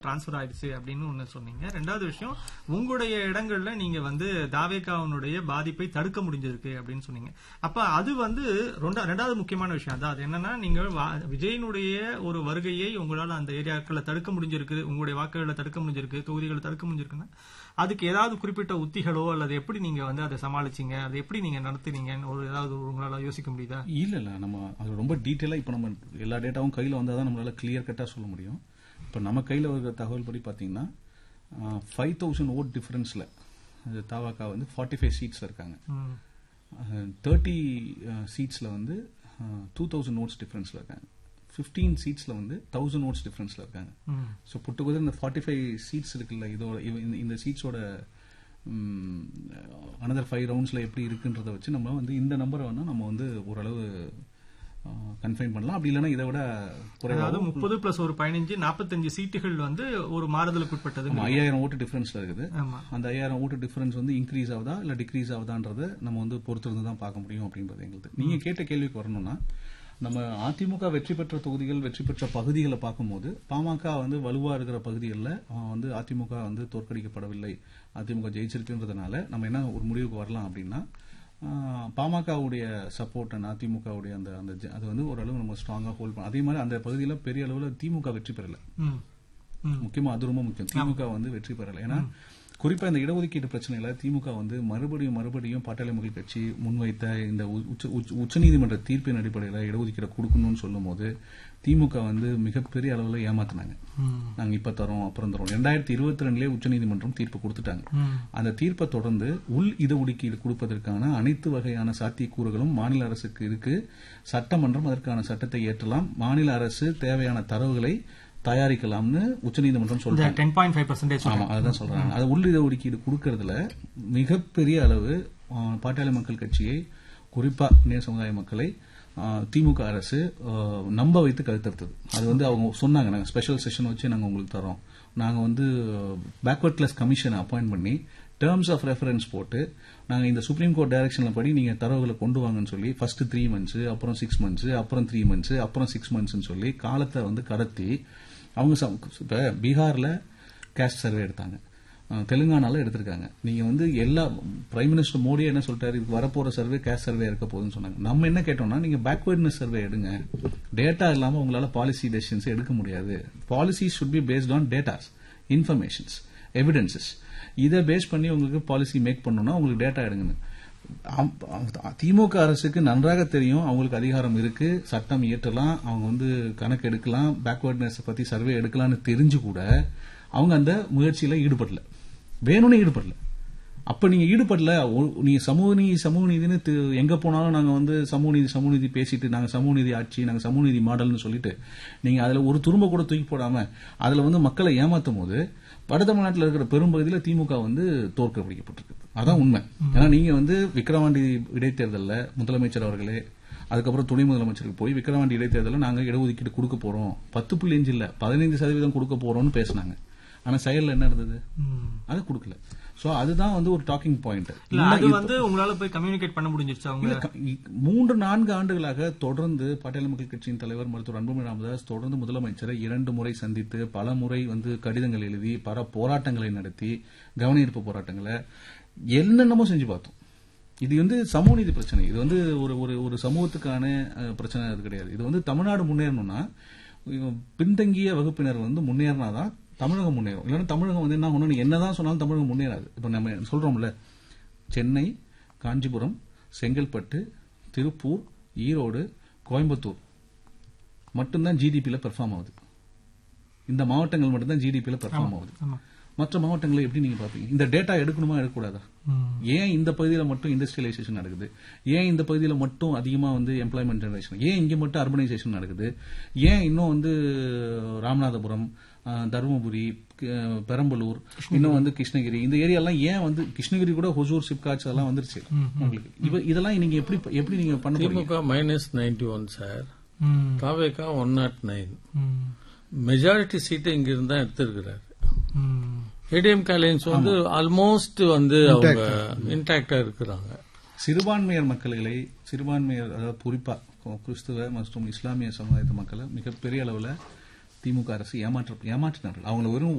Transfer ஆயிடுச்சு அப்படின்னு ஒண்ணு சொன்னீங்க ரெண்டாவது விஷயம் உங்களுடைய இடங்கள்ல நீங்க வந்து தாவேகாவனுடைய பாதிப்பை தடுக்க முடிஞ்சிருக்கு அப்படின்னு சொன்னீங்க அப்ப அது வந்து ரெண்டா- ரெண்டாவது முக்கியமான விஷயம் அதான் அது என்னன்னா நீங்க வா- விஜயனுடைய ஒரு வருகையை உங்களால அந்த ஏரியாக்களை தடுக்க முடிஞ்சிருக்கு உங்களுடைய வாக்குகளை தடுக்க முடிஞ்சிருக்கு தொகுதிகளை தடுக்க முடிஞ்சிருக்குன்னா அதுக்கு ஏதாவது குறிப்பிட்ட உத்திகளோ அல்லது எப்படி நீங்க வந்து அதை சமாளிச்சீங்க அதை எப்படி நீங்க நடத்துனீங்கன்னு ஒரு ஏதாவது உங்களால யோசிக்க முடியுதா இல்ல இல்ல நம்ம அது ரொம்ப டீட்டெயிலா இப்ப நம்ம எல்லா டேட்டாவும் கையில வந்தா தான் நம்மளால கிளியர் கட்டா சொல்ல முடியும் இப்ப நம்ம கையில இருக்கிற தகவல் படி பாத்தீங்கன்னா ஃபைவ் தௌசண்ட் ஓட் டிஃபரன்ஸ்ல தாவாக்கா வந்து ஃபார்ட்டி ஃபைவ் சீட்ஸ்ல இருக்காங்க ம். தேர்ட்டி சீட்ஸ்ல வந்து டூ தௌசண்ட் நோட்ஸ் டிஃபரன்ஸ்ல இருக்காங்க ஃபிஃப்டீன் சீட்ஸ்ல வந்து தௌசண்ட் நோட்ஸ் டிஃபரன்ஸ்ல இருக்காங்க ம். ஸோ புட்டுக்குதர் இந்த ஃபார்ட்டி ஃபைவ் சீட்ஸ் இருக்குல்ல இதோட இவ- இந்த- இந்த சீட்ஸோட அனதர் ஃபைவ் ரவுண்ட்ஸ்ல எப்படி இருக்குன்றத வச்சு நம்ம வந்து இந்த நம்பரை வேணா நம்ம வந்து ஓரளவு கன்ஃபைன் பண்ணலாம் அப்படி இல்லைன்னா இதை விட அதாவது குறைவாக முப்பது பிளஸ் ஒரு பதினஞ்சு நாற்பத்தஞ்சு சீட்டுகள் வந்து ஒரு மாறுதலுக்கு உட்பட்டது ஐயாயிரம் ஓட்டு டிஃபரன்ஸ்ல இருக்குது ஆமா அந்த ஐயாயிரம் ஓட்டு டிஃபரன்ஸ் வந்து இன்க்ரீஸ் ஆகுதா இல்ல டிக்ரீஸ் ஆகுதான்றத நம்ம வந்து பொறுத்திருந்து தான் பார்க்க முடியும் அப்படின்றது எங்களுக்கு நீங்க கேட்ட கேள்விக்கு வரணும்னா நம்ம அதிமுக வெற்றி பெற்ற தொகுதிகள் வெற்றி பெற்ற பகுதிகளை பார்க்கும்போது பாமக வந்து வலுவா இருக்கிற பகுதிகளில் வந்து அதிமுக வந்து தோற்கடிக்கப்படவில்லை அதிமுக ஜெயிச்சிருக்குன்றதுனால நம்ம என்ன ஒரு முடிவுக்கு வரலாம் அப்படின்னா ஆஹ், பாமகவுடைய சப்போர்ட் அண்ட் அதிமுகவுடைய அந்த அந்த ஜ- அது வந்து ஓரளவு நம்ம ஸ்ட்ராங்கா ஹோல்ட் பண்ண அதே மாதிரி அந்த பகுதியில் பெரிய அளவில் திமுக வெற்றி பெறல ம். ம். முக்கியமா அது ரொம்ப முக்கியம் திமுக வந்து வெற்றி பெறல ஏன்னா குறிப்பா இந்த இடஒதுக்கீடு பிரச்சனையில திமுக வந்து மறுபடியும் மறுபடியும் பாட்டாளி மக்கள் கட்சி முன்வைத்த இந்த உ- உச்ச- உச்ச- உச்சநீதிமன்ற தீர்ப்பின் அடிப்படையில இடஒதுக்கீடு கொடுக்கணும்னு சொல்லும் போது திமுக வந்து மிகப்பெரிய அளவுல ஏமாத்தினாங்க ம். நாங்க இப்ப தரோம் அப்புறம் தரோம் ரெண்டாயிரத்தி இருபத்தி ரெண்டுலயே உச்சநீதிமன்றம் தீர்ப்பு கொடுத்துட்டாங்க ம். அந்த தீர்ப்பை தொடர்ந்து உள் இடஒதுக்கீடு கொடுப்பதற்கான அனைத்து வகையான சாத்தியக்கூறுகளும் மாநில அரசுக்கு இருக்கு சட்டமன்றம் அதற்கான சட்டத்தை ஏற்றலாம் மாநில அரசு தேவையான தரவுகளை தயாரிக்கலாம்னு உச்சநீதிமன்றம் இந்த சொல்றாங்க டென் பாயிண்ட் ஃபைவ் பர்சன்டேஜ் ஆமா அதுதான் சொல்றாங்க அது உள் இடஒதுக்கீடு கொடுக்கறதுல மிகப்பெரிய அளவு ஆ, பாட்டாளி மக்கள் கட்சியை குறிப்பா நேர் சமுதாய மக்களை ஆ, திமுக அரசு ஆ, நம்ப வைத்து கழுத்தறுத்தது அது வந்து அவங்க சொன்னாங்க நாங்க ஸ்பெஷல் செஷன் வச்சு நாங்க உங்களுக்கு தரோம் நாங்க வந்து பேக்வர்ட் கிளாஸ் கமிஷனை அப்பாயிண்ட் பண்ணி டேர்ம்ஸ் ஆஃப் ரெஃபரன்ஸ் போட்டு நாங்க இந்த சுப்ரீம் கோர்ட் டைரக்ஷன்ல படி நீங்க தரவுகளை கொண்டு வாங்கன்னு சொல்லி ஃபர்ஸ்ட் த்ரீ மந்த்ஸ் அப்புறம் சிக்ஸ் மந்த்ஸ் அப்புறம் த்ரீ மந்த்ஸ் அப்புறம் சிக்ஸ் மந்த்ஸ்னு சொல்லி காலத்தை வந்து கடத்தி அவங்க சம்- இப்ப பீகார்ல கேஸ்ட் சர்வே எடுத்தாங்க அஹ் தெலுங்கானால எடுத்திருக்காங்க நீங்க வந்து எல்லா பிரைம் மினிஸ்டர் மோடியே என்ன சொல்லிட்டாரு இதுக்கு வரப்போற சர்வே கேஸ்ட் சர்வே இருக்க போகுதுன்னு சொன்னாங்க நம்ம என்ன கேட்டோம்னா நீங்க பேக்வர்ட்னஸ் சர்வே எடுங்க டேட்டா இல்லாம உங்களால பாலிசி டெசிஷன்ஸ் எடுக்க முடியாது policy should be based on datas informations evidences இதை பேஸ் பண்ணி உங்களுக்கு பாலிசி மேக் பண்ணணும்னா உங்களுக்கு டேட்டா எடுங்கன்னு அம்- அ- திமுக அரசுக்கு நன்றாக தெரியும் அவங்களுக்கு அதிகாரம் இருக்கு சட்டம் இயற்றலாம் அவங்க வந்து கணக்கு எடுக்கலாம் பேக்வர்ட்னஸ் பத்தி சர்வே எடுக்கலாம்னு தெரிஞ்சு கூட அவங்க அந்த முயற்சியில ஈடுபடல வேணும்னு ஈடுபடல அப்ப நீங்க ஈடுபடல ஒ- நீங்க சமூக நீதி சமூக நீதினு தி- எங்க போனாலும் நாங்க வந்து சமூக நீதி சமூக நீதி பேசிட்டு நாங்க சமூக நீதி ஆட்சி நாங்க சமூக நீதி மாடல்னு சொல்லிட்டு நீங்க அதுல ஒரு துரும்ப கூட தூக்கி போடாம அதுல வந்து மக்களை ஏமாத்தும் போது வட தமிழ்நாட்டில் இருக்கிற பெரும்பகுதியில திமுக வந்து தோற்கடிக்கப்பட்டிருக்கு அதான் உண்மை ஏன்னா நீங்க வந்து விக்கிரவாண்டி இடைத்தேர்தல்ல முதலமைச்சர் அவர்களே அதுக்கப்புறம் துணை முதலமைச்சருக்கு போய் விக்கிரவாண்டி இடைத்தேர்தலில் நாங்க இடஒதுக்கீடு கொடுக்க போறோம் பத்து புள்ளி அஞ்சு இல்ல பதினைந்து சதவீதம் கொடுக்க போறோம்னு பேசினாங்க ஆனா செயல்ல என்ன இருந்தது ம். அது கொடுக்கல சோ அதுதான் வந்து ஒரு டாக்கிங் பாயிண்ட் இல்ல அது வந்து உங்களால போய் கம்யூனிகேட் பண்ண முடிஞ்சிருச்சு அவங்க இல்ல, க- இ- மூன்று நான்கு ஆண்டுகளாக தொடர்ந்து பாட்டாளி மக்கள் கட்சியின் தலைவர் மருத்துவர் அன்புமணி ராமதாஸ் தொடர்ந்து முதலமைச்சரை இரண்டு முறை சந்தித்து பல முறை வந்து கடிதங்கள் எழுதி பல போராட்டங்களை நடத்தி கவனஈர்ப்பு போராட்டங்களை என்னென்னமோ செஞ்சு பார்த்தோம் இது வந்து சமூக நீதி பிரச்சனை இது வந்து ஒரு ஒரு ஒரு சமூகத்துக்கான அஹ், பிரச்சனை அது கிடையாது இது வந்து தமிழ்நாடு முன்னேறணும்னா இவன் பின்தங்கிய வகுப்பினர் வந்து முன்னேறினாதான் தமிழகம் முன்னேறும் இல்லைன்னா தமிழகம் வந்து என்ன ஆகணும் நீ என்னதான் சொன்னாலும் தமிழகம் முன்னேறாது இப்ப நம்ம சொல்றோம்ல சென்னை காஞ்சிபுரம் செங்கல்பட்டு திருப்பூர் ஈரோடு கோயம்புத்தூர் மட்டும்தான் ஜிடிபியில பெர்ஃபார்ம் ஆகுது இந்த மாவட்டங்கள் மட்டும்தான் ஜிடிபியில பெர்ஃபார்ம் ஆகுது ஆமா மற்ற மாவட்டங்களை எப்படி நீங்க பாப்பீங்க இந்த டேட்டா எடுக்கணுமா எடுக்கக்கூடாதா ம். ஏன் இந்த பகுதியில் மட்டும் இண்டஸ்ட்ரியலைசேஷன் நடக்குது ஏன் இந்த பகுதியில் மட்டும் அதிகமா வந்து எம்ப்ளாய்மெண்ட் ஜெனரேஷன் ஏன் இங்க மட்டும் அர்பனைசேஷன் நடக்குது ஏன் இன்னும் வந்து ராமநாதபுரம் அஹ், தருமபுரி க- பெரம்பலூர் இன்னும் வந்து கிருஷ்ணகிரி இந்த ஏரியாலாம் ஏன் வந்து கிருஷ்ணகிரி கூட ஹொசூர் சிப்காட்ஸ் அதெல்லாம் வந்துருச்சு உங்களுக்கு இவ- இதெல்லாம் நீங்க எப்படி எப்படி நீங்க பண்ண போறீங்க DMK minus ninety one sir ம். தாவேகா ஒன் நாட் நைன் ம். மெஜாரிட்டி சீட்டை இங்கிருந்து தான் எடுத்திருக்கிறாரு ம். ஏடிஎம் காலேஜ் வந்து ஆல்மோஸ்ட் வந்து அவங்க இன்டாக்டா இருக்கிறாங்க சிறுபான்மையர் மக்களை சிறுபான்மையர் அதாவது குறிப்பா கிறிஸ்துவ மற்றும் இஸ்லாமிய சமுதாயத்து மக்களை மிகப்பெரிய அளவுல திமுக அரசு ஏமாற்ற ஏமாற்றினார்கள் அவங்கள வெறும்